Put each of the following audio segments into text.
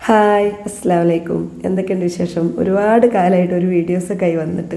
hi അസ്സാം വലൈക്കും എന്തൊക്കെയുണ്ട് വിശേഷം ഒരുപാട് കാലമായിട്ട് ഒരു വീഡിയോസൊക്കെ ആയി വന്നിട്ട്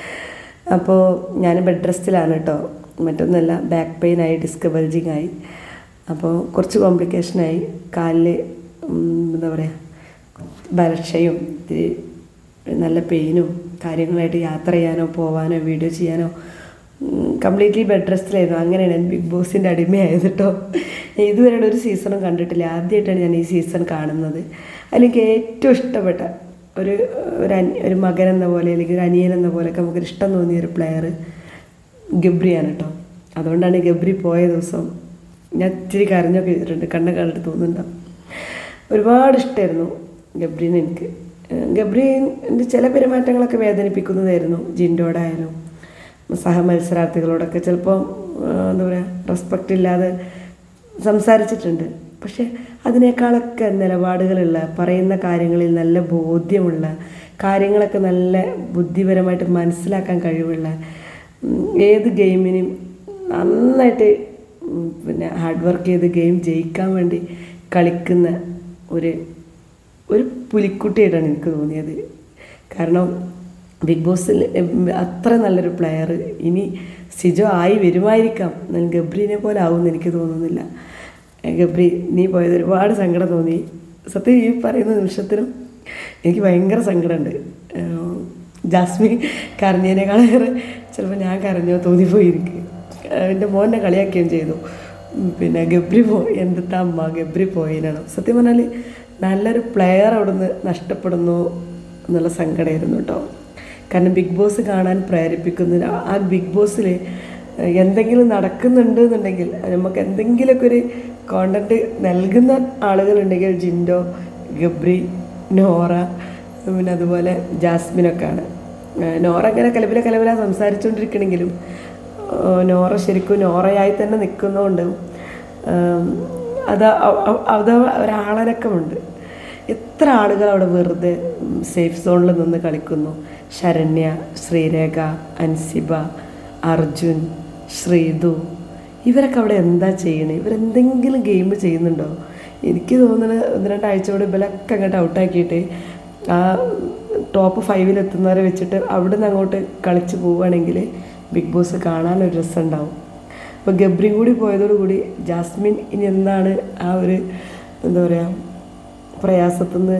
അപ്പോൾ ഞാൻ ബെഡ് റെസ്റ്റിലാണ് കേട്ടോ മറ്റൊന്നുമല്ല ബാക്ക് പെയിൻ ആയി ഡിസ്ക് ബൾജിങ് ആയി അപ്പോൾ കുറച്ച് കോംപ്ലിക്കേഷനായി കാലിൽ എന്താ പറയുക ബലക്ഷയും ഇത്തിരി നല്ല പെയിനും കാര്യങ്ങളായിട്ട് യാത്ര ചെയ്യാനോ പോവാനോ വീഡിയോ ചെയ്യാനോ കംപ്ലീറ്റ്ലി ബെഡ് റെസ്റ്റിലായിരുന്നു അങ്ങനെയാണ് ഞാൻ ബിഗ് ബോസിൻ്റെ അടിമയായത് കേട്ടോ ഇതുവരെയുള്ള ഒരു സീസണും കണ്ടിട്ടില്ല ആദ്യമായിട്ടാണ് ഞാൻ ഈ സീസൺ കാണുന്നത് അല്ലെങ്കിൽ ഏറ്റവും ഇഷ്ടപ്പെട്ട ഒരു ഒരു അനി ഒരു മകൻ എന്ന പോലെ അല്ലെങ്കിൽ ഒരു അനിയൻ എന്ന പോലെയൊക്കെ നമുക്കൊരു ഇഷ്ടം തോന്നിയ ഒരു പ്ലെയർ ഗബ്രിയാണ് കേട്ടോ അതുകൊണ്ടാണ് ഗബ്രി പോയ ദിവസം ഞാൻ ഇച്ചിരി കരഞ്ഞൊക്കെ ചെയ്തിട്ടുണ്ട് കണ്ണൊക്കെ കണ്ടിട്ട് തോന്നുന്നുണ്ടാവും ഒരുപാട് ഇഷ്ടമായിരുന്നു ഗബ്രീനെ എനിക്ക് ഗബ്രീൻ്റെ ചില പെരുമാറ്റങ്ങളൊക്കെ വേദനിപ്പിക്കുന്നതായിരുന്നു ജിൻഡോടായാലും സഹമത്സരാർത്ഥികളോടൊക്കെ ചിലപ്പോൾ എന്താ പറയുക റെസ്പെക്റ്റ് ഇല്ലാതെ സംസാരിച്ചിട്ടുണ്ട് പക്ഷെ അതിനേക്കാളൊക്കെ നിലപാടുകളുള്ള പറയുന്ന കാര്യങ്ങളിൽ നല്ല ബോധ്യമുള്ള കാര്യങ്ങളൊക്കെ നല്ല ബുദ്ധിപരമായിട്ട് മനസ്സിലാക്കാൻ കഴിവുള്ള ഏത് ഗെയിമിനും നന്നായിട്ട് പിന്നെ ഹാർഡ് വർക്ക് ചെയ്ത് ഗെയിം ജയിക്കാൻ വേണ്ടി കളിക്കുന്ന ഒരു ഒരു പുലിക്കുട്ടിയായിട്ടാണ് എനിക്ക് തോന്നിയത് കാരണം ബിഗ് ബോസിൽ അത്ര നല്ലൊരു പ്ലെയർ ഇനി സിജോ ആയി വരുമായിരിക്കാം ഞാൻ ഗബ്രീനെ പോലെ ആവുമെന്ന് എനിക്ക് തോന്നുന്നില്ല ഗബ്രി നീ പോയത് ഒരുപാട് സങ്കടം തോന്നി സത്യം ഈ പറയുന്ന നിമിഷത്തിനും എനിക്ക് ഭയങ്കര സങ്കടമുണ്ട് ജാസ്മിൻ കരഞ്ഞതിനേക്കാളേറെ ചിലപ്പോൾ ഞാൻ കരഞ്ഞോ തോന്നിപ്പോയി എനിക്ക് എൻ്റെ മോനെ കളിയാക്കുകയും ചെയ്തു പിന്നെ ഗബ്രി പോ എന്തിട്ടാ അമ്മ ഗബ്രി പോയതിനാണ് സത്യം പറഞ്ഞാൽ നല്ലൊരു പ്ലെയർ അവിടുന്ന് നഷ്ടപ്പെടുന്നു എന്നുള്ള സങ്കടമായിരുന്നു കേട്ടോ കാരണം ബിഗ് ബോസ് കാണാൻ പ്രേരിപ്പിക്കുന്ന ആ ബിഗ് ബോസിൽ എന്തെങ്കിലും നടക്കുന്നുണ്ട് എന്നുണ്ടെങ്കിൽ നമുക്ക് എന്തെങ്കിലുമൊക്കെ ഒരു കോണ്ടന്റ് നൽകുന്ന ആളുകളുണ്ടെങ്കിൽ ജിൻഡോ ഗബ്രി നോറ പിന്നെ അതുപോലെ ജാസ്മിനൊക്കെയാണ് നോറ ഇങ്ങനെ കലബില കലബില സംസാരിച്ചുകൊണ്ടിരിക്കണമെങ്കിലും നോറ ശരിക്കും നോറയായി തന്നെ നിൽക്കുന്നതുകൊണ്ട് അത് അത് ഒരാളനക്കമുണ്ട് എത്ര ആളുകൾ അവിടെ വെറുതെ സേഫ് സോണിൽ നിന്ന് കളിക്കുന്നു ശരണ്യ ശ്രീരേഖ അൻസിബ അർജുൻ ശ്രീതു ഇവരൊക്കെ അവിടെ എന്താ ചെയ്യണേ ഇവരെന്തെങ്കിലും ഗെയിം ചെയ്യുന്നുണ്ടോ എനിക്ക് തോന്നുന്നത് ഒന്ന് രണ്ടാഴ്ച കൂടെ ഇവരൊക്കെ അങ്ങോട്ട് ഔട്ടാക്കിയിട്ട് ആ ടോപ്പ് ഫൈവിലെത്തുന്നവരെ വെച്ചിട്ട് അവിടെ നിന്ന് അങ്ങോട്ട് കളിച്ച് പോവുകയാണെങ്കിൽ ബിഗ് ബോസ് കാണാനൊരു രസം ഉണ്ടാവും അപ്പോൾ ഗബ്രിയും കൂടി പോയതോടുകൂടി ജാസ്മിൻ ഇനി എന്താണ് ആ ഒരു എന്താ പറയുക പ്രയാസത്തിൽ നിന്ന്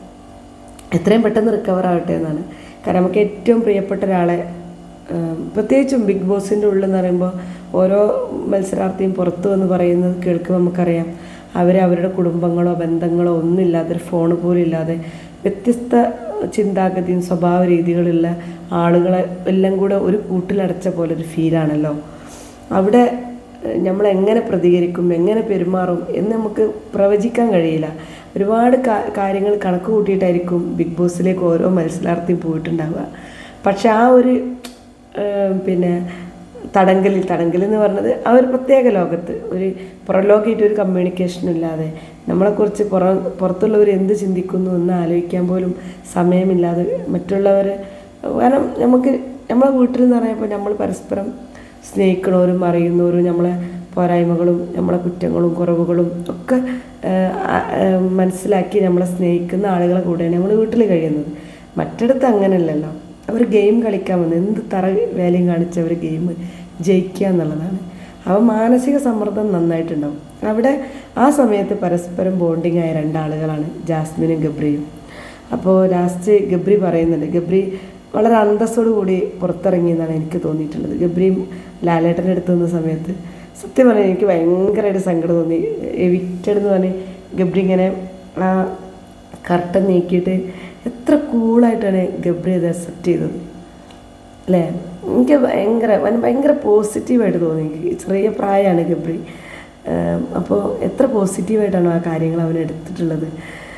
എത്രയും പെട്ടെന്ന് റിക്കവർ ആവട്ടെ എന്നാണ് കാരണം നമുക്ക് ഏറ്റവും പ്രിയപ്പെട്ട ഒരാളെ പ്രത്യേകിച്ചും ബിഗ് ബോസിൻ്റെ ഉള്ളിൽ എന്ന് പറയുമ്പോൾ ഓരോ മത്സരാർത്ഥിയും പുറത്തു വന്ന് പറയുന്നത് കേൾക്കുമ്പോൾ നമുക്കറിയാം അവർ അവരുടെ കുടുംബങ്ങളോ ബന്ധങ്ങളോ ഒന്നുമില്ലാതെ ഒരു ഫോൺ പോലും ഇല്ലാതെ വ്യത്യസ്ത ചിന്താഗതിയും സ്വഭാവ രീതികളുള്ള ആളുകളെ എല്ലാം കൂടെ ഒരു കൂട്ടിലടച്ച പോലെ ഒരു ഫീലാണല്ലോ അവിടെ നമ്മൾ എങ്ങനെ പ്രതികരിക്കും എങ്ങനെ പെരുമാറും എന്ന് നമുക്ക് പ്രവചിക്കാൻ കഴിയില്ല ഒരുപാട് കാര്യങ്ങൾ കണക്ക് കൂട്ടിയിട്ടായിരിക്കും ബിഗ് ബോസിലേക്ക് ഓരോ മത്സരാർത്ഥിയും പോയിട്ടുണ്ടാവുക പക്ഷെ ആ ഒരു പിന്നെ തടങ്കലിൽ തടങ്കൽ എന്ന് പറഞ്ഞത് ആ ഒരു പ്രത്യേക ലോകത്ത് ഒരു പുറലോകമായിട്ട് ഒരു കമ്മ്യൂണിക്കേഷനും ഇല്ലാതെ നമ്മളെക്കുറിച്ച് പുറ പുറത്തുള്ളവർ എന്ത് ചിന്തിക്കുന്നു എന്ന് ആലോചിക്കാൻ പോലും സമയമില്ലാതെ മറ്റുള്ളവർ കാരണം നമുക്ക് നമ്മളെ വീട്ടിൽ എന്ന് പറയുമ്പോൾ നമ്മൾ പരസ്പരം സ്നേഹിക്കണവരും അറിയുന്നവരും നമ്മളെ പോരായ്മകളും നമ്മളെ കുറ്റങ്ങളും കുറവുകളും ഒക്കെ മനസ്സിലാക്കി നമ്മളെ സ്നേഹിക്കുന്ന ആളുകളെ കൂടെയാണ് നമ്മൾ വീട്ടിൽ കഴിയുന്നത് മറ്റിടത്ത് അങ്ങനെയല്ലല്ലോ അവർ ഗെയിം കളിക്കാൻ വന്ന് എന്ത് തറ വേലയും കാണിച്ച് അവർ ഗെയിം ജയിക്കുക എന്നുള്ളതാണ് അവ മാനസിക സമ്മർദ്ദം നന്നായിട്ടുണ്ടാവും അവിടെ ആ സമയത്ത് പരസ്പരം ബോണ്ടിങ് ആയ രണ്ടാളുകളാണ് ജാസ്മിനും ഗബ്രിയും അപ്പോൾ ലാസ്റ്റ് ഗബ്രി പറയുന്നുണ്ട് ഗബ്രി വളരെ അന്തസ്സോടു കൂടി പുറത്തിറങ്ങി എന്നാണ് എനിക്ക് തോന്നിയിട്ടുള്ളത് ഗബ്രിയും ലാലേട്ടൻ്റെ അടുത്ത് നിന്ന സമയത്ത് സത്യം പറഞ്ഞാൽ എനിക്ക് ഭയങ്കരമായിട്ട് സങ്കടം തോന്നി എവിക്റ്റഡ് എന്ന് പറഞ്ഞ് ഗബ്രി ഇങ്ങനെ ആ കർട്ടൻ നീക്കിയിട്ട് എത്ര കൂളായിട്ടാണ് ഗബ്രി അത് അക്സെപ്റ്റ് ചെയ്തത് അല്ലേ എനിക്ക് ഭയങ്കര ഭയങ്കര പോസിറ്റീവായിട്ട് തോന്നി എനിക്ക് ചെറിയ പ്രായമാണ് ഗബ്രി അപ്പോൾ എത്ര പോസിറ്റീവായിട്ടാണ് ആ കാര്യങ്ങൾ അവൻ എടുത്തിട്ടുള്ളത്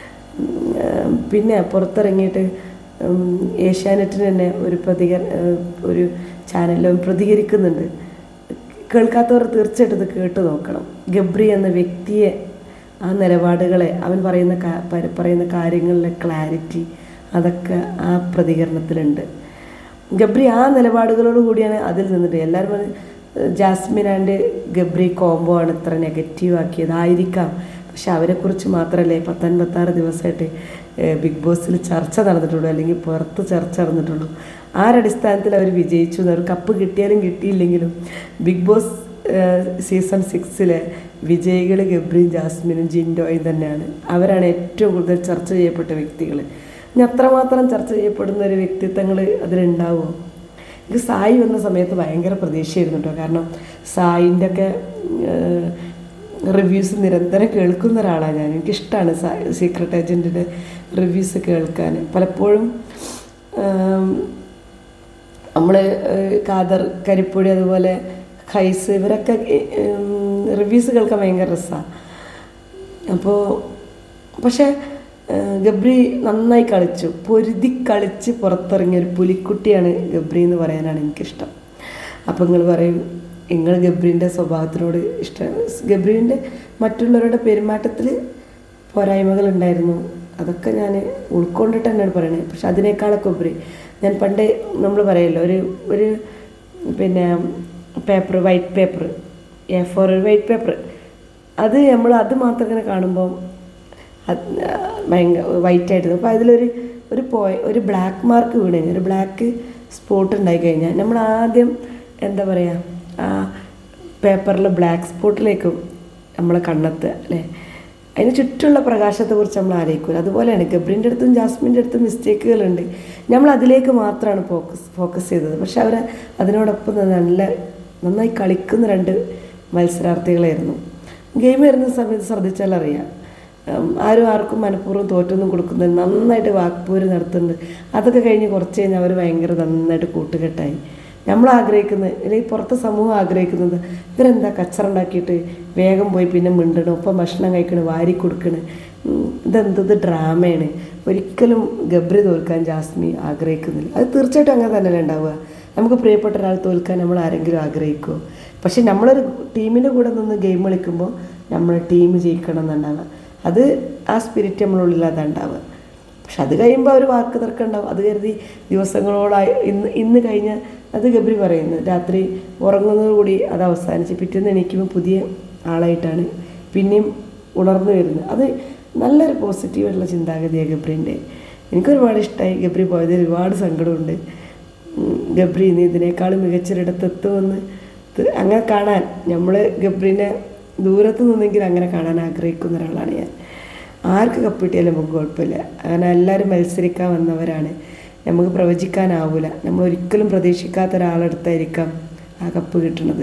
പിന്നെ പുറത്തിറങ്ങിയിട്ട് ഏഷ്യാനെറ്റിന് തന്നെ ഒരു പ്രതികര ഒരു ചാനലിൽ പ്രതികരിക്കുന്നുണ്ട് കേൾക്കാത്തവർ തീർച്ചയായിട്ടും ഇത് കേട്ട് നോക്കണം ഗബ്രി എന്ന വ്യക്തിയെ ആ നിലപാടുകളെ അവൻ പറയുന്ന പറയുന്ന കാര്യങ്ങളിലെ ക്ലാരിറ്റി അതൊക്കെ ആ പ്രതികരണത്തിലുണ്ട് ഗബ്രി ആ നിലപാടുകളോട് കൂടിയാണ് അതിൽ നിന്നിട്ട് എല്ലാവരും പറഞ്ഞ് ജാസ്മിൻ ആൻഡ് ഗബ്രി കോംബോ ആണ് ഇത്ര നെഗറ്റീവ് ആക്കിയത് ആയിരിക്കാം പക്ഷെ അവരെക്കുറിച്ച് മാത്രമല്ലേ പത്തൊൻപത്താറ് ദിവസമായിട്ട് ഏഹ്, ബിഗ് ബോസിൽ ചർച്ച നടന്നിട്ടുള്ളൂ അല്ലെങ്കിൽ പുറത്ത് ചർച്ച നടന്നിട്ടുള്ളൂ ആ ഒരു അടിസ്ഥാനത്തിൽ അവർ വിജയിച്ചു എന്ന് അവർ കപ്പ് കിട്ടിയാലും കിട്ടിയില്ലെങ്കിലും ബിഗ് ബോസ് ഏഹ്, സീസൺ സിക്സിലെ വിജയികൾ ഗബ്രിയും ജാസ്മിനും ജിൻഡോയും തന്നെയാണ് അവരാണ് ഏറ്റവും കൂടുതൽ ചർച്ച ചെയ്യപ്പെട്ട വ്യക്തികൾ ഇനി അത്രമാത്രം ചർച്ച ചെയ്യപ്പെടുന്ന ഒരു വ്യക്തിത്വങ്ങൾ അതിലുണ്ടാവുമോ എനിക്ക് സായി വന്ന സമയത്ത് ഭയങ്കര പ്രതീക്ഷയായിരുന്നു കേട്ടോ കാരണം സായിൻ്റെ ഒക്കെ റിവ്യൂസ് നിരന്തരം കേൾക്കുന്ന ഒരാളാണ് ഞാൻ എനിക്കിഷ്ടമാണ് സീക്രട്ട് ഏജൻറ്റിൻ്റെ റിവ്യൂസ് കേൾക്കാൻ പലപ്പോഴും നമ്മൾ കാദർ കരിപ്പൊടി അതുപോലെ ഖൈസ് ഇവരൊക്കെ റിവ്യൂസ് കേൾക്കാൻ ഭയങ്കര രസമാണ് അപ്പോൾ പക്ഷേ ഏഹ്, ഗബ്രി നന്നായി കളിച്ചു പൊരുതി കളിച്ച് പുറത്തിറങ്ങിയ ഒരു പുലിക്കുട്ടിയാണ് ഗബ്രി എന്ന് പറയാനാണ് എനിക്കിഷ്ടം അപ്പോൾ നിങ്ങൾ പറയും നിങ്ങൾ ഗബ്രീൻ്റെ സ്വഭാവത്തിനോട് ഇഷ്ടമാണ് ഗബ്രീൻ്റെ മറ്റുള്ളവരുടെ പെരുമാറ്റത്തിൽ പോരായ്മകൾ ഉണ്ടായിരുന്നു അതൊക്കെ ഞാൻ ഉൾക്കൊണ്ടിട്ട് തന്നെയാണ് പറയണത് പക്ഷെ അതിനേക്കാളൊക്കെ ഉപരി ഞാൻ പണ്ട് നമ്മൾ പറയല്ലോ ഒരു ഒരു പിന്നെ paper white paper A four ഒരു വൈറ്റ് പേപ്പർ അത് നമ്മൾ അത് മാത്രം ഇങ്ങനെ കാണുമ്പോൾ അത് ഭയങ്കര വൈറ്റ് ആയിരുന്നു അപ്പോൾ അതിലൊരു ഒരു പോയ ഒരു ബ്ലാക്ക് മാർക്ക് വീണ് കഴിഞ്ഞാൽ ഒരു ബ്ലാക്ക് സ്പോട്ട് ഉണ്ടായി കഴിഞ്ഞാൽ നമ്മൾ ആദ്യം എന്താ പറയുക ആ പേപ്പറിലെ ബ്ലാക്ക് സ്പോട്ടിലേക്കും നമ്മളെ കണ്ണെത്തുക അല്ലേ അതിന് ചുറ്റുമുള്ള പ്രകാശത്തെക്കുറിച്ച് നമ്മൾ ആലോചിക്കില്ല അതുപോലെയാണ് ഗബ്രിൻ്റെ അടുത്തും ജാസ്മിൻ്റെ അടുത്തും മിസ്റ്റേക്കുകളുണ്ട് നമ്മൾ അതിലേക്ക് മാത്രമാണ് ഫോക്കസ് ഫോക്കസ് ചെയ്തത് പക്ഷെ അവർ അതിനോടൊപ്പം തന്നെ നല്ല നന്നായി കളിക്കുന്ന രണ്ട് മത്സരാർത്ഥികളായിരുന്നു ഗെയിം വരുന്ന സമയത്ത് ശ്രദ്ധിച്ചാൽ അറിയാം ഉം, ആരും ആർക്കും മനഃപൂർവ്വം തോറ്റൊന്നും കൊടുക്കുന്നത് നന്നായിട്ട് വാക്പൂര് നടത്തുന്നുണ്ട് അതൊക്കെ കഴിഞ്ഞ് കുറച്ച് കഴിഞ്ഞാൽ അവർ ഭയങ്കര നന്നായിട്ട് കൂട്ടുകെട്ടായി നമ്മൾ ആഗ്രഹിക്കുന്നത് അല്ലെങ്കിൽ പുറത്തെ സമൂഹം ആഗ്രഹിക്കുന്നത് ഇവരെന്താ കച്ചറ ഉണ്ടാക്കിയിട്ട് വേഗം പോയി പിന്നെ മിണ്ടണം ഒപ്പം ഭക്ഷണം കഴിക്കണം വാരി കൊടുക്കണം ഉം, ഇതെന്ത് ഇത് ഡ്രാമയാണ് ഒരിക്കലും ഗബ്രി തോൽക്കാൻ ജാസ്മി ആഗ്രഹിക്കുന്നില്ല അത് തീർച്ചയായിട്ടും അങ്ങനെ തന്നെയല്ലേ ഉണ്ടാവുക നമുക്ക് പ്രിയപ്പെട്ട ഒരാൾ തോൽക്കാൻ നമ്മൾ ആരെങ്കിലും ആഗ്രഹിക്കുമോ പക്ഷെ നമ്മളൊരു ടീമിൻ്റെ കൂടെ നിന്ന് ഗെയിം കളിക്കുമ്പോൾ നമ്മൾ ടീം ജയിക്കണം എന്നുണ്ടാവുക അത് ആ സ്പിരിറ്റ് നമ്മളുള്ളിൽ അതുണ്ടാവുക പക്ഷെ അത് കഴിയുമ്പോൾ ഒരു വാക്ക് തർക്കം ഉണ്ടാവും അത് കരുതി ദിവസങ്ങളോളായി ഇന്ന് ഇന്ന് കഴിഞ്ഞ അത് ഗബ്രി പറയുന്നു രാത്രി ഉറങ്ങുന്നതോടുകൂടി അത് അവസാനിച്ച് പിറ്റേന്ന് എണീക്കുമ്പോൾ പുതിയ ആളായിട്ടാണ് പിന്നെയും ഉണർന്നു വരുന്നത് അത് നല്ലൊരു പോസിറ്റീവായിട്ടുള്ള ചിന്താഗതിയാണ് ഗബ്രീൻ്റെ എനിക്കൊരുപാട് ഇഷ്ടമായി ഗബ്രി പോയതിൽ ഒരുപാട് സങ്കടമുണ്ട് ഉം, ഗബ്രി ഇനി ഇതിനേക്കാളും മികച്ചൊരിടത്ത് എത്തുമെന്ന് ത്- അങ്ങനെ കാണാൻ നമ്മൾ ഗബ്രീനെ ദൂരത്ത് നിന്നെങ്കിലും അങ്ങനെ കാണാൻ ആഗ്രഹിക്കുന്ന ഒരാളാണ് ഞാൻ ആർക്ക് കപ്പ് കിട്ടിയാലും നമുക്ക് കുഴപ്പമില്ല അങ്ങനെ എല്ലാവരും മത്സരിക്കാൻ വന്നവരാണ് നമുക്ക് പ്രവചിക്കാനാവില്ല നമ്മൾ ഒരിക്കലും പ്രതീക്ഷിക്കാത്ത ഒരാളെടുത്തായിരിക്കാം ആ കപ്പ് കിട്ടുന്നത്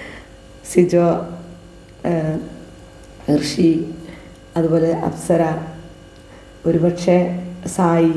സിജോ ഏഹ്, ഋഷി അതുപോലെ അപ്സര ഒരുപക്ഷെ സായി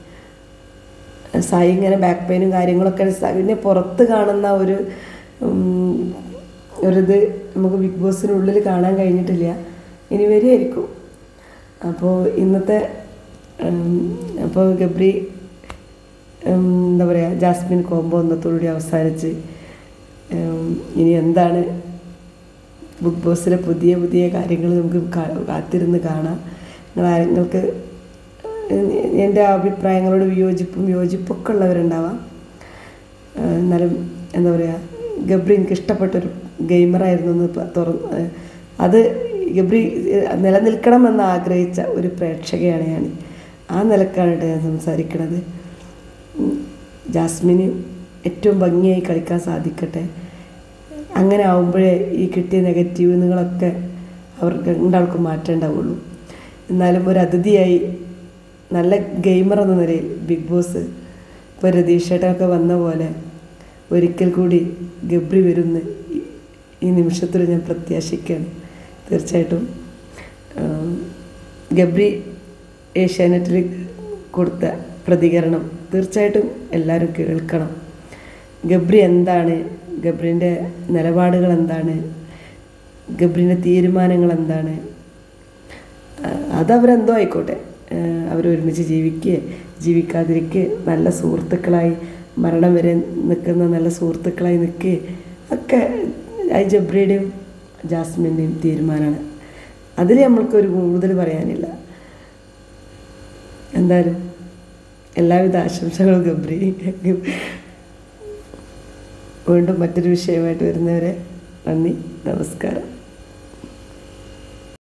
സായി ഇങ്ങനെ ബാക്ക് പെയിനും കാര്യങ്ങളൊക്കെ സ- പിന്നെ പുറത്ത് കാണുന്ന ഒരു ഉം, ഒരിത് നമുക്ക് ബിഗ് ബോസിനുള്ളിൽ കാണാൻ കഴിഞ്ഞിട്ടില്ല ഇനി വരുമായിരിക്കും അപ്പോൾ ഇന്നത്തെ ഉം, അപ്പോൾ ഗബ്രി ഉം, എന്താ പറയുക ജാസ്മിൻ കോംബോ ഇന്നത്തോടുകൂടി അവസാനിച്ച് ഉം, ഇനി എന്താണ് ബിഗ് ബോസിലെ പുതിയ പുതിയ കാര്യങ്ങൾ നമുക്ക് കാ- കാത്തിരുന്ന് കാണാം നിങ്ങൾ ആരെങ്ങൾക്ക് എൻ്റെ അഭിപ്രായങ്ങളോട് വിയോജിപ്പും യോജിപ്പൊക്കെ ഉള്ളവരുണ്ടാവാം ആ, എന്നാലും എന്താ പറയുക ഗബ്രി എനിക്ക് ഇഷ്ടപ്പെട്ടൊരു ഗെയിമറായിരുന്നു എന്ന് പ- തുറന്ന് ആ, അത് ഗബ്രി നിലനിൽക്കണമെന്ന് ആഗ്രഹിച്ച ഒരു പ്രേക്ഷകയാണ് ഞാൻ ആ നിലക്കാണ് കേട്ടോ ഞാൻ സംസാരിക്കുന്നത് ഉം, ജാസ്മിന് ഏറ്റവും ഭംഗിയായി കളിക്കാൻ സാധിക്കട്ടെ അങ്ങനെ ആവുമ്പോഴേ ഈ കിട്ടിയ നെഗറ്റീവുകളൊക്കെ അവർക്ക് രണ്ടാൾക്കും മാറ്റം ഉണ്ടാവുള്ളൂ എന്നാലും ഒരു അതിഥിയായി നല്ല ഗെയിമർ എന്ന നിലയിൽ ബിഗ് ബോസ് ഇപ്പോൾ രതീഷേട്ടനൊക്കെ വന്ന പോലെ ഒരിക്കൽ കൂടി ഗബ്രി വരുന്ന ഈ- ഈ നിമിഷത്തിൽ ഞാൻ പ്രത്യാശിക്കുകയാണ് തീർച്ചയായിട്ടും ആം, ഗബ്രി ഏഷ്യാനെറ്റിൽ കൊടുത്ത പ്രതികരണം തീർച്ചയായിട്ടും എല്ലാവരും കേൾക്കണം ഗബ്രി എന്താണ് ഗബ്രിൻ്റെ നിലപാടുകൾ എന്താണ് ഗബ്രിൻ്റെ തീരുമാനങ്ങൾ എന്താണ് ആ- അതവരെന്തോ ആയിക്കോട്ടെ അവർ ഒരുമിച്ച് ജീവിക്കുക ജീവിക്കാതിരിക്കുക നല്ല സുഹൃത്തുക്കളായി മരണം വരെ നിൽക്കുന്ന നല്ല സുഹൃത്തുക്കളായി നിൽക്കുക ഒക്കെ ഐ ജബ്രിയുടെയും ജാസ്മിൻ്റെയും തീരുമാനമാണ് അതിൽ നമ്മൾക്കൊരു കൂടുതൽ പറയാനില്ല എന്തായാലും എല്ലാവിധ ആശംസകളും ഗബ്രി വീണ്ടും മറ്റൊരു വിഷയമായിട്ട് വരുന്നവരെ നന്ദി നമസ്കാരം